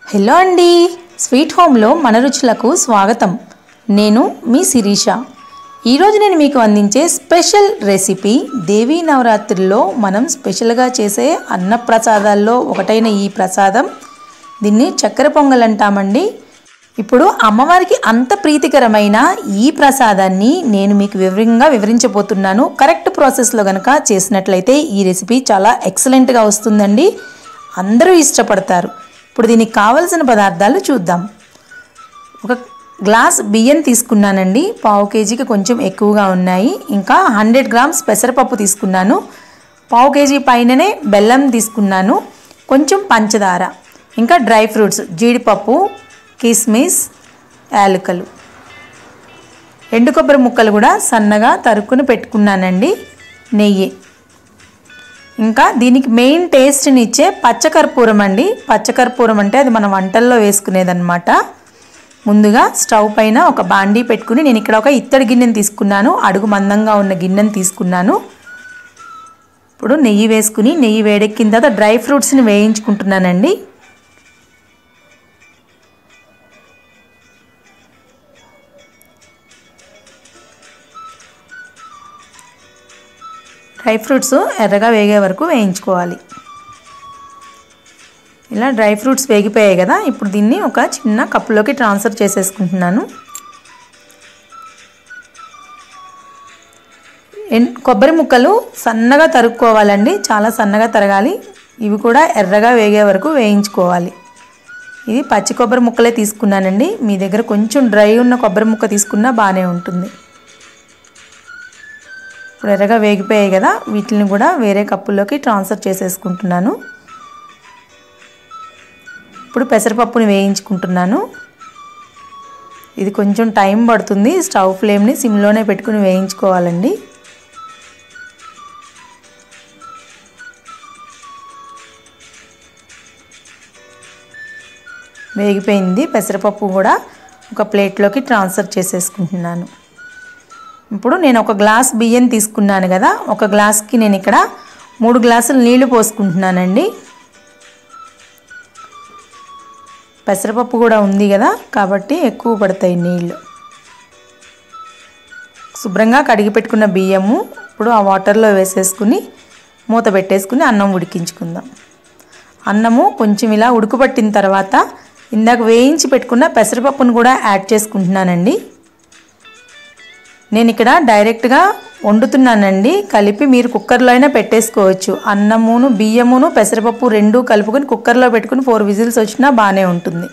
hello అండి sweet హోమ్లో మన రుచులకు స్వాగతం నేను మీ శిరీష ఈరోజు నేను మీకు అందించే స్పెషల్ రెసిపీ దేవీ నవరాత్రుల్లో మనం స్పెషల్గా చేసే అన్నప్రసాదాల్లో ఒకటైన ఈ ప్రసాదం దీన్ని చక్కెర పొంగల్ అంటామండి ఇప్పుడు అమ్మవారికి అంత ప్రీతికరమైన ఈ ప్రసాదాన్ని నేను మీకు వివరంగా వివరించబోతున్నాను కరెక్ట్ ప్రాసెస్లో కనుక చేసినట్లయితే ఈ రెసిపీ చాలా ఎక్సలెంట్గా వస్తుందండి అందరూ ఇష్టపడతారు ఇప్పుడు దీనికి కావలసిన పదార్థాలు చూద్దాం ఒక గ్లాస్ బియ్యం తీసుకున్నానండి పావు కేజీకి కొంచెం ఎక్కువగా ఉన్నాయి ఇంకా హండ్రెడ్ గ్రామ్స్ పెసరపప్పు తీసుకున్నాను పావు కేజీ పైననే బెల్లం తీసుకున్నాను కొంచెం పంచదార ఇంకా డ్రై ఫ్రూట్స్ జీడిపప్పు కిస్మిస్ యాలకులు ఎండు కొబ్బరి ముక్కలు కూడా సన్నగా తరుక్కుని పెట్టుకున్నానండి నెయ్యి ఇంకా దీనికి మెయిన్ టేస్ట్ని ఇచ్చే పచ్చకర్పూరం అండి పచ్చకర్పూరం అంటే అది మన వంటల్లో వేసుకునేదన్నమాట ముందుగా స్టవ్ పైన ఒక బాండీ పెట్టుకుని నేను ఇక్కడ ఒక ఇత్తడి గిన్నెని తీసుకున్నాను అడుగు మందంగా ఉన్న గిన్నెని తీసుకున్నాను ఇప్పుడు నెయ్యి వేసుకుని నెయ్యి వేడెక్కిన తర్వాత డ్రై ఫ్రూట్స్ని వేయించుకుంటున్నానండి డ్రై ఫ్రూట్స్ ఎర్రగా వేగే వరకు వేయించుకోవాలి ఇలా డ్రై ఫ్రూట్స్ వేగిపోయాయి కదా ఇప్పుడు దీన్ని ఒక చిన్న కప్పులోకి ట్రాన్స్ఫర్ చేసేసుకుంటున్నాను ఎన్ కొబ్బరి ముక్కలు సన్నగా తరుక్కోవాలండి చాలా సన్నగా తరగాలి ఇవి కూడా ఎర్రగా వేగే వరకు వేయించుకోవాలి ఇది పచ్చి కొబ్బరి ముక్కలే తీసుకున్నానండి మీ దగ్గర కొంచెం డ్రై ఉన్న కొబ్బరి ముక్క తీసుకున్నా బాగానే ఉంటుంది ఇప్పుడు ఎర్రగా వేగిపోయాయి కదా వీటిని కూడా వేరే కప్పుల్లోకి ట్రాన్స్ఫర్ చేసేసుకుంటున్నాను ఇప్పుడు పెసరపప్పుని వేయించుకుంటున్నాను ఇది కొంచెం టైం పడుతుంది స్టవ్ ఫ్లేమ్ని సిమ్లోనే పెట్టుకుని వేయించుకోవాలండి వేగిపోయింది పెసరపప్పు కూడా ఒక ప్లేట్లోకి ట్రాన్స్ఫర్ చేసేసుకుంటున్నాను ఇప్పుడు నేను ఒక గ్లాస్ బియ్యం తీసుకున్నాను కదా ఒక గ్లాస్కి నేను ఇక్కడ మూడు గ్లాసులు నీళ్లు పోసుకుంటున్నానండి పెసరపప్పు కూడా ఉంది కదా కాబట్టి ఎక్కువ పడతాయి నీళ్ళు శుభ్రంగా కడిగి పెట్టుకున్న బియ్యము ఇప్పుడు ఆ వాటర్లో వేసేసుకుని మూత పెట్టేసుకుని అన్నం ఉడికించుకుందాం అన్నము కొంచెం ఇలా ఉడుకుపట్టిన తర్వాత ఇందాక వేయించి పెట్టుకున్న పెసరపప్పును కూడా యాడ్ చేసుకుంటున్నానండి నేను ఇక్కడ డైరెక్ట్గా వండుతున్నానండి కలిపి మీరు కుక్కర్లో అయినా పెట్టేసుకోవచ్చు అన్నమును బియ్యమును పెసరపప్పు రెండు కలుపుకొని కుక్కర్లో పెట్టుకుని ఫోర్ విజిల్స్ వచ్చినా బాగానే ఉంటుంది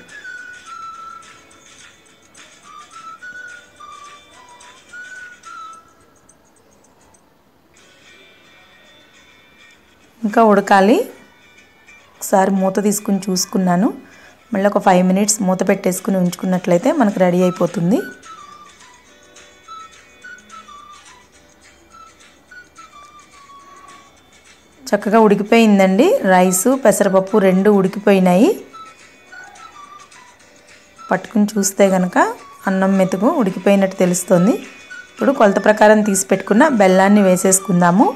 ఇంకా ఉడకాలి ఒకసారి మూత తీసుకుని చూసుకున్నాను మళ్ళీ ఒక ఫైవ్ మినిట్స్ మూత పెట్టేసుకుని ఉంచుకున్నట్లయితే మనకు రెడీ అయిపోతుంది చక్కగా ఉడికిపోయిందండి రైసు పెసరపప్పు రెండు ఉడికిపోయినాయి పట్టుకుని చూస్తే కనుక అన్నం మెతుకు ఉడికిపోయినట్టు తెలుస్తుంది ఇప్పుడు కొలత ప్రకారం తీసి పెట్టుకున్న బెల్లాన్ని వేసేసుకుందాము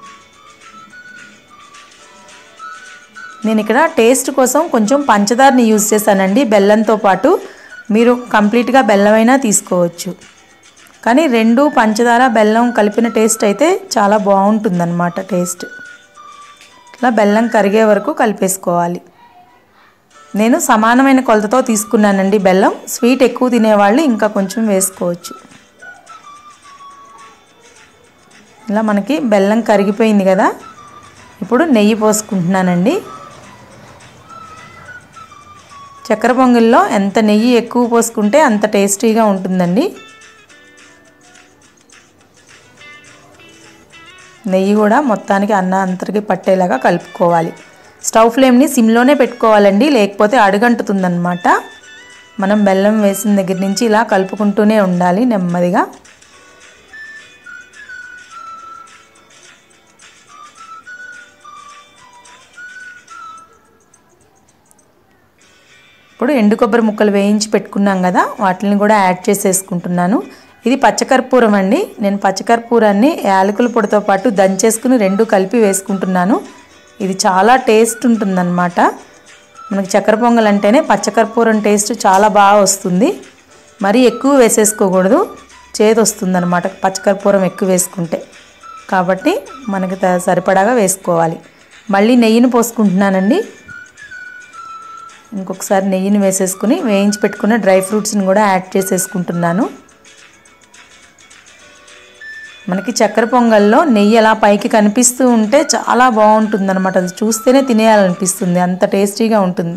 నేను ఇక్కడ టేస్ట్ కోసం కొంచెం పంచదారని యూజ్ చేశానండి బెల్లంతో పాటు మీరు కంప్లీట్గా బెల్లమైనా తీసుకోవచ్చు కానీ రెండు పంచదార బెల్లం కలిపిన టేస్ట్ అయితే చాలా బాగుంటుందన్నమాట టేస్ట్ ఇట్లా బెల్లం కరిగే వరకు కలిపేసుకోవాలి నేను సమానమైన కొలతతో తీసుకున్నానండి బెల్లం స్వీట్ ఎక్కువ తినేవాళ్ళు ఇంకా కొంచెం వేసుకోవచ్చు ఇలా మనకి బెల్లం కరిగిపోయింది కదా ఇప్పుడు నెయ్యి పోసుకుంటున్నానండి చక్కెర పొంగిల్లో ఎంత నెయ్యి ఎక్కువ పోసుకుంటే అంత టేస్టీగా ఉంటుందండి నెయ్యి కూడా మొత్తానికి అన్న అంతరికి పట్టేలాగా కలుపుకోవాలి స్టవ్ ఫ్లేమ్ని సిమ్లోనే పెట్టుకోవాలండి లేకపోతే అడుగంటుతుందన్నమాట మనం బెల్లం వేసిన దగ్గర నుంచి ఇలా కలుపుకుంటూనే ఉండాలి నెమ్మదిగా ఇప్పుడు ఎండు కొబ్బరి ముక్కలు వేయించి పెట్టుకున్నాం కదా వాటిని కూడా యాడ్ చేసేసుకుంటున్నాను ఇది పచ్చకర్పూరం అండి నేను పచ్చకర్పూరాన్ని యాలకుల పొడితో పాటు దంచేసుకుని రెండు కలిపి వేసుకుంటున్నాను ఇది చాలా టేస్ట్ ఉంటుందన్నమాట మనకి చక్కెర పొంగల్ అంటేనే పచ్చకర్పూరం టేస్ట్ చాలా బాగా వస్తుంది మరీ ఎక్కువ వేసేసుకోకూడదు చేదు వస్తుంది అనమాట పచ్చకర్పూరం ఎక్కువ వేసుకుంటే కాబట్టి మనకి త- సరిపడాగా వేసుకోవాలి మళ్ళీ నెయ్యిని పోసుకుంటున్నానండి ఇంకొకసారి నెయ్యిని వేసేసుకుని వేయించి పెట్టుకున్న డ్రై ఫ్రూట్స్ని కూడా యాడ్ చేసేసుకుంటున్నాను మనకి చక్కెర పొంగల్లో నెయ్యి అలా పైకి కనిపిస్తూ ఉంటే చాలా బాగుంటుంది అనమాట అది చూస్తేనే తినేయాలనిపిస్తుంది అంత టేస్టీగా ఉంటుంది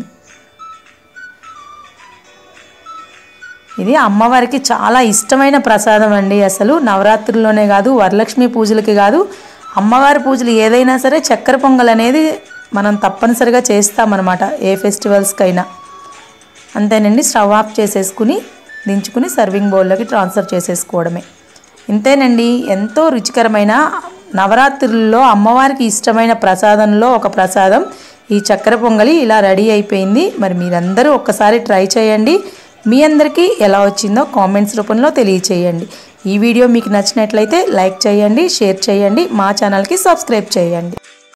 ఇది అమ్మవారికి చాలా ఇష్టమైన ప్రసాదం అండి అసలు నవరాత్రుల్లోనే కాదు వరలక్ష్మి పూజలకి కాదు అమ్మవారి పూజలు ఏదైనా సరే చక్కెర పొంగల్ అనేది మనం తప్పనిసరిగా చేస్తామన్నమాట ఏ ఫెస్టివల్స్కైనా అంతేనండి స్టవ్ ఆఫ్ చేసేసుకుని దించుకుని సర్వింగ్ బౌల్లోకి ట్రాన్స్ఫర్ చేసేసుకోవడమే ఇంతేనండి ఎంతో రుచికరమైన నవరాత్రుల్లో అమ్మవారికి ఇష్టమైన ప్రసాదంలో ఒక ప్రసాదం ఈ చక్కెర పొంగలి ఇలా రెడీ అయిపోయింది మరి మీరందరూ ఒక్కసారి ట్రై చేయండి మీ అందరికీ ఎలా వచ్చిందో కామెంట్స్ రూపంలో తెలియచేయండి ఈ వీడియో మీకు నచ్చినట్లయితే లైక్ చేయండి షేర్ చేయండి మా ఛానల్కి సబ్స్క్రైబ్ చేయండి